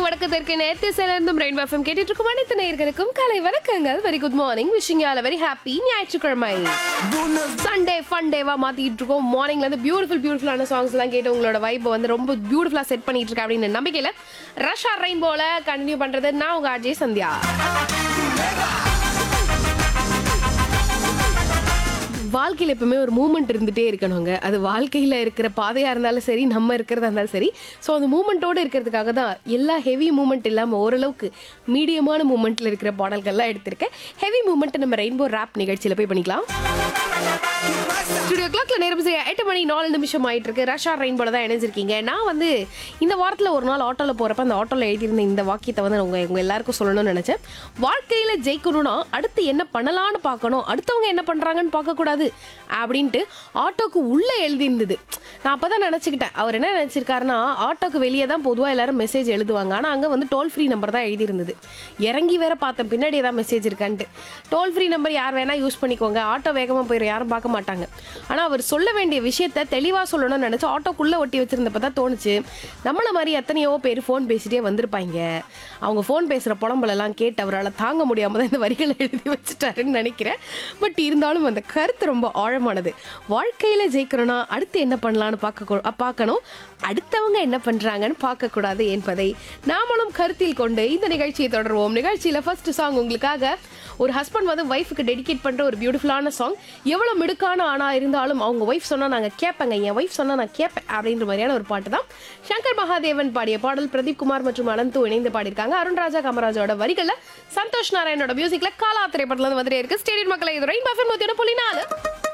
வடக்கு தெற்கு நேர்த்தி சேர்ந்தும் ரெயின் எஃப்எம் கேட்டுட்டு இருக்கும் அனைத்து நேயர்களுக்கும் கலை வணக்கங்கள் very good morning wishing all very happy ஞாயிற்றுக்கிழமை சண்டே ஃபன் டேவா மாத்திட்டு இருக்கோம் மார்னிங்ல இருந்து பியூட்டிஃபுல் பியூட்டிஃபுல்லான சாங்ஸ் எல்லாம் கேட்டு உங்களோட வைப் வந்து ரொம்ப பியூட்டிஃபுல்லா செட் பண்ணிட்டு இருக்கேன் அப்படின்னு நம்பிக்கையில ரஷ்யா ரெயின் போல கண்டினியூ பண்றது நான் உங்க அஜய் சந்தியா வாழ்க்கையில் எப்பவுமே ஒரு மூமெண்ட் இருந்துகிட்டே இருக்கணுங்க அது வாழ்க்கையில் இருக்கிற பாதையாக இருந்தாலும் சரி நம்ம இருக்கிறதா இருந்தாலும் சரி ஸோ அந்த மூமெண்ட்டோடு இருக்கிறதுக்காக தான் எல்லா ஹெவி மூமெண்ட் இல்லாமல் ஓரளவுக்கு மீடியமான மூமெண்ட்டில் இருக்கிற பாடல்கள்லாம் எடுத்திருக்கேன் ஹெவி மூமெண்ட்டை நம்ம ரெயின்போ ரேப் நிகழ்ச்சியில் போய் பண்ணிக்கலாம் ஸ்டுடியோ கிளாக்ல நேரம் செய்ய எட்டு மணி நாலு நிமிஷம் ஆயிட்டு இருக்கு ரஷா ரெயின்போல தான் இணைஞ்சிருக்கீங்க நான் வந்து இந்த வாரத்தில் ஒரு நாள் ஆட்டோவில் போகிறப்ப அந்த ஆட்டோவில் எழுதியிருந்த இந்த வாக்கியத்தை வந்து உங்க உங்க எல்லாருக்கும் சொல்லணும்னு நினச்சேன் வாழ்க்கையில் ஜெயிக்கணும்னா அடுத்து என்ன பண்ணலான்னு பார்க்கணும் அடுத்தவங்க என்ன பண்ணுறாங்கன்னு பார்க்கக்கூடாது அப்படின்ட்டு ஆட்டோக்கு உள்ளே எழுதியிருந்தது நான் அப்போ தான் நினச்சிக்கிட்டேன் அவர் என்ன நினச்சிருக்காருன்னா ஆட்டோக்கு வெளியே தான் பொதுவாக எல்லாரும் மெசேஜ் எழுதுவாங்க ஆனால் அங்கே வந்து டோல் ஃப்ரீ நம்பர் தான் எழுதியிருந்தது இறங்கி வேற பார்த்தேன் பின்னாடி ஏதாவது மெசேஜ் இருக்கான்ட்டு டோல் ஃப்ரீ நம்பர் யார் வேணால் யூஸ் பண்ணிக்கோங்க ஆட்டோ வேகமாக போயிடும் யாரும் பார்க்க மாட்டாங்க ஆனால் அவர் சொல்ல வேண்டிய விஷயத்த தெளிவாக சொல்லணும்னு நினச்சி ஆட்டோக்குள்ளே ஒட்டி வச்சிருந்தப்ப தான் தோணுச்சு நம்மள மாதிரி எத்தனையோ பேர் ஃபோன் பேசிட்டே வந்திருப்பாங்க அவங்க ஃபோன் பேசுகிற புலம்பலெல்லாம் கேட்டு அவரால் தாங்க முடியாமல் தான் இந்த வரிகளை எழுதி வச்சுட்டாருன்னு நினைக்கிறேன் பட் இருந்தாலும் அந்த கருத்து ரொம்ப ஆழமானது வாழ்க்கையில் ஜெயிக்கிறோன்னா அடுத்து என்ன பண்ணலான்னு பார்க்க பார்க்கணும் அடுத்தவங்க என்ன பண்ணுறாங்கன்னு பார்க்கக்கூடாது என்பதை நாமளும் கருத்தில் கொண்டு இந்த நிகழ்ச்சியை தொடர்வோம் நிகழ்ச்சியில் ஃபர்ஸ்ட் சாங் உங்களுக்காக ஒரு ஹஸ்பண்ட் வந்து ஒய்ஃபுக்கு டெடிகேட் பண்ணுற ஒரு பியூட்டிஃபுல்லான சாங் எவ்வளோ மிடுக்கான ஆணாக இருந்தாலும் அவங்க ஒய்ஃப் சொன்னால் நாங்கள் கேட்பேங்க என் ஒய்ஃப் சொன்னால் நான் கேட்பேன் அப்படின்ற மாதிரியான ஒரு பாட்டு தான் சங்கர் மகாதேவன் பாடிய பாடல் பிரதீப் குமார் மற்றும் அனந்து இணைந்து பாடியிருக்காங்க அருண்ராஜா காமராஜோட வரிகளில் சந்தோஷ் நாராயணோட மியூசிக்ல காலா திரைப்படத்துல இருந்து வந்துட்டே இருக்கு ஸ்டேடியம் மக்களை இது ரெயின் பஃபன் மத்தியோட புள்ளி நாலு